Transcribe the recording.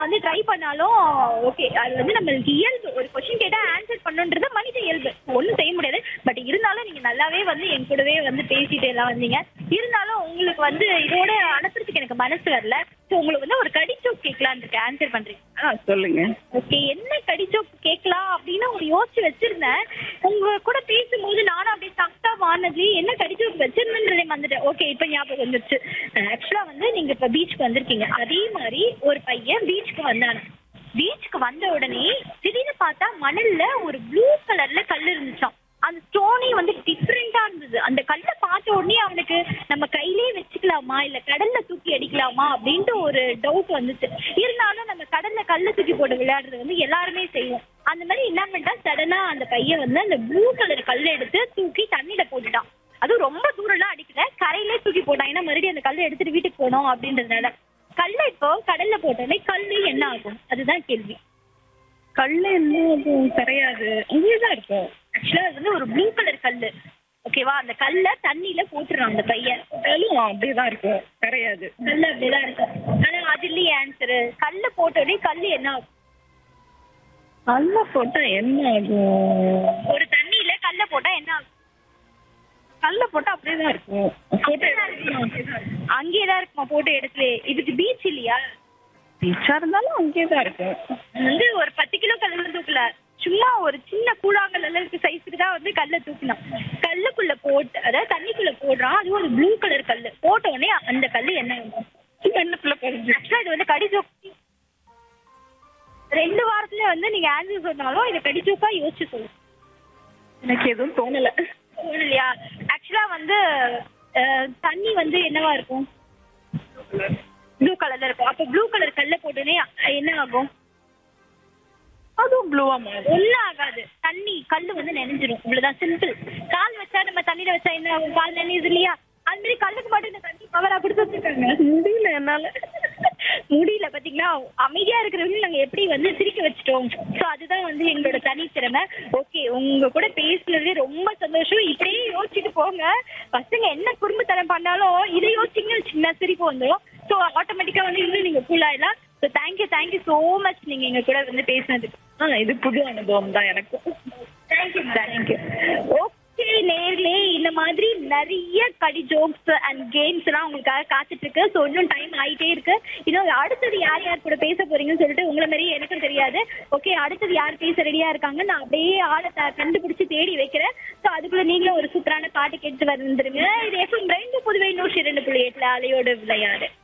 வந்து ட்ரை பண்ணாலும் ஓகே அது வந்து நம்மளுக்கு இயல்பு ஒரு கொஸ்டின் கேட்டா ஆன்சர் பண்ணுன்றது மனித இயல்பு ஒன்றும் செய்ய முடியாது பட் இருந்தாலும் நீங்க நல்லாவே வந்து என் கூடவே வந்து பேசிட்டு எல்லாம் வந்தீங்க இருந்தாலும் உங்களுக்கு வந்து இதோட அனுப்புறதுக்கு எனக்கு மனசு வரல ஸோ உங்களுக்கு வந்து ஒரு கடிச்சோக் கேட்கலான்னு இருக்கு ஆன்சர் பண்றீங்க ஆ சொல்லுங்க ஓகே என்ன கடிச்சோக் கேட்கலாம் அப்படின்னு ஒரு யோசிச்சு வச்சிருந்தேன் உங்க கூட பேசும்போது நானும் அப்படியே தக்கா வானது என்ன கடிச்சோக் வச்சிருந்தேன்றதே வந்துட்டேன் ஓகே இப்போ ஞாபகம் வந்துருச்சு ஆக்சுவலா வந்து நீங்க இப்ப பீச்சுக்கு வந்திருக்கீங்க அதே மாதிரி ஒரு பையன் பீச்சுக்கு வந்தானு பீச்சுக்கு வந்த உடனே திடீர்னு பார்த்தா மணல்ல ஒரு ப்ளூ கலர்ல கல் இருந்துச்சாம் அந்த ஸ்டோனே வந்து டிஃப்ரெண்டா இருந்தது அந்த கல்லை பார்த்த உடனே அவனுக்கு நம்ம கையிலே வச்சுக்கலாமா இல்ல கடல்ல தூக்கி அடிக்கலாமா அப்படின்ட்டு ஒரு டவுட் வந்துச்சு இருந்தாலும் நம்ம கடல்ல கல்ல தூக்கி போட்டு விளையாடுறது வந்து எல்லாருமே செய்வோம் அந்த மாதிரி என்ன பண்ணிட்டா சடனா அந்த பையன் வந்து அந்த ப்ளூ கலர் கல்லை எடுத்து தூக்கி தண்ணியில போட்டுட்டான் அதுவும் ரொம்ப தூரம்லாம் அடிக்கல கரையிலே தூக்கி போட்டான் ஏன்னா மறுபடியும் அந்த கல்லை எடுத்துட்டு வீட்டுக்கு போகணும் அப்படின்றதுனால கல்லை இப்போ கடல்ல போட்டோடனே கல்லு என்ன ஆகும் அதுதான் கேள்வி கல்ல என்ன ஆகும் கரையாது அங்கேதான் இருக்கும் ஆக்சுவலா அது வந்து ஒரு ப்ளூ கலர் கல்லு ஓகேவா அந்த கல்லை தண்ணியில போட்டுறான் அந்த பையன் கல்லும் அப்படியேதான் இருக்கும் கரையாது கல்லு அப்படிதான் இருக்கும் ஆனா அது இல்லையே ஆன்சரு கல்ல போட்டோடனே கல்லு என்ன ஆகும் கல்ல போட்டா என்ன ஆகும் ஒரு தண்ணியில கல்ல போட்டா என்ன ஆகும் கல்ல போட்டா அப்படியேதான் இருக்கும் போட்டு அங்கேயேதான் இருக்குமா போட்ட இடத்துல இதுக்கு பீச் இல்லையா பீச்சா இருந்தாலும் அங்கேதான் இருக்கும் வந்து ஒரு பத்து கிலோ கல்லு தூக்கல சும்மா ஒரு சின்ன கூழாங்கல் அளவுக்கு சைஸுக்கு தான் வந்து கல்லை தூக்கினான் கல்லுக்குள்ள போட்டு அதாவது தண்ணிக்குள்ள போடுறான் அது ஒரு ப்ளூ கலர் கல்லு போட்ட உடனே அந்த கல்லு என்ன ஆகும் கண்ணுக்குள்ள பறிஞ்சு ஆக்சுவலா இது வந்து கடிஜோக் ரெண்டு வாரத்துல வந்து நீங்க ஆன்சர் சொன்னாலும் இதை கடிஜோக்கா யோசிச்சு சொல்லுங்க எனக்கு எதுவும் தோணல இல்லையா ஆக்சுவலா வந்து அஹ், தண்ணி வந்து என்னவா இருக்கும் ப்ளூ கலர்ல இருக்கும் அப்ப ப்ளூ கலர் கல்ல போட்டோன்னே என்ன ஆகும் அதுவும் ப்ளூவா மாறும் ஒன்றும் ஆகாது தண்ணி கல்லு வந்து நனைஞ்சிரும் இவ்வளவுதான் சிம்பிள் கால் வச்சா நம்ம தண்ணியில வச்சா என்ன ஆகும் கால் நனையுது இல்லையா அது மாதிரி கல்லுக்கு மட்டும் இந்த தண்ணி பவரா கொடுத்து வச்சிருக்காங்க முடியல என்னால முடியல பாத்தீங்களா அமைதியா இருக்கிறவங்க நாங்க எப்படி வந்து சிரிக்க வச்சுட்டோம் சோ அதுதான் வந்து எங்களோட தனித்திறமை ஓகே உங்க கூட பேசுனதே ரொம்ப சந்தோஷம் இப்படியே யோசிச்சுட்டு போங்க பசங்க என்ன குறும்புத்தனம் பண்ணாலும் இதை யோசிச்சீங்கன்னா சின்ன சிரிப்பு வந்துடும் ஸோ ஆட்டோமேட்டிக்கா வந்து இன்னும் நீங்க ஃபுல் ஆயிடலாம் so thank you thank you so much நீங்க எங்க கூட வந்து பேசுனதுக்கு ஆ இது புது அனுபவம் தான் எனக்கும் தேங்க்யூ தேங்க்யூ ஓகே நேர்களே இந்த மாதிரி நிறைய கடி ஜோக்ஸ் அண்ட் கேம்ஸ் எல்லாம் உங்களுக்காக காத்துட்டு இருக்கு ஸோ இன்னும் டைம் ஆயிட்டே இருக்கு இன்னும் அடுத்தது யார் யார் கூட பேச போறீங்கன்னு சொல்லிட்டு உங்களை மாதிரி எனக்கும் தெரியாது ஓகே அடுத்தது யார் பேச ரெடியா இருக்காங்க நான் அப்படியே ஆளை த- கண்டுபிடிச்சு தேடி வைக்கிறேன் ஸோ அதுக்குள்ள நீங்களும் ஒரு சூப்பரான பாட்டு கேட்டு வந்துருங்க இது எஃப்எம் ரெண்டு புதுவை நூற்றி ரெண்டு புள்ளி எட்டுல அலையோடு விளையாடு